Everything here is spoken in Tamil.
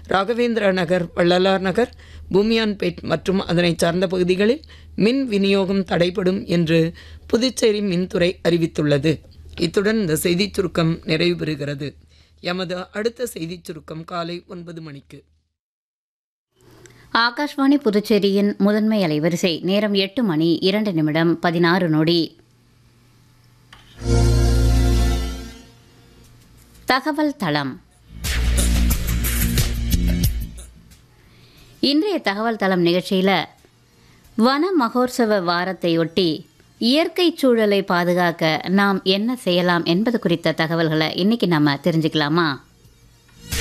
ராகவேந்திரா நகர் வள்ளலார் நகர் பூமியான்பேட் மற்றும் அதனைச் சார்ந்த பகுதிகளில் மின் விநியோகம் தடைப்படும் என்று புதுச்சேரி மின்துறை அறிவித்துள்ளது இத்துடன் இந்த செய்திச் சுருக்கம் நிறைவு பெறுகிறது எமது அடுத்த செய்திச் சுருக்கம் காலை ஒன்பது மணிக்கு ஆகாஷ்வாணி புதுச்சேரியின் முதன்மை அலைவரிசை நேரம் எட்டு மணி இரண்டு நிமிடம் பதினாறு நொடி தகவல் தளம் இன்றைய தகவல் தளம் நிகழ்ச்சியில் வன மகோற்சவ வாரத்தையொட்டி இயற்கை சூழலை பாதுகாக்க நாம் என்ன செய்யலாம் என்பது குறித்த தகவல்களை இன்னைக்கு நம்ம தெரிஞ்சுக்கலாமா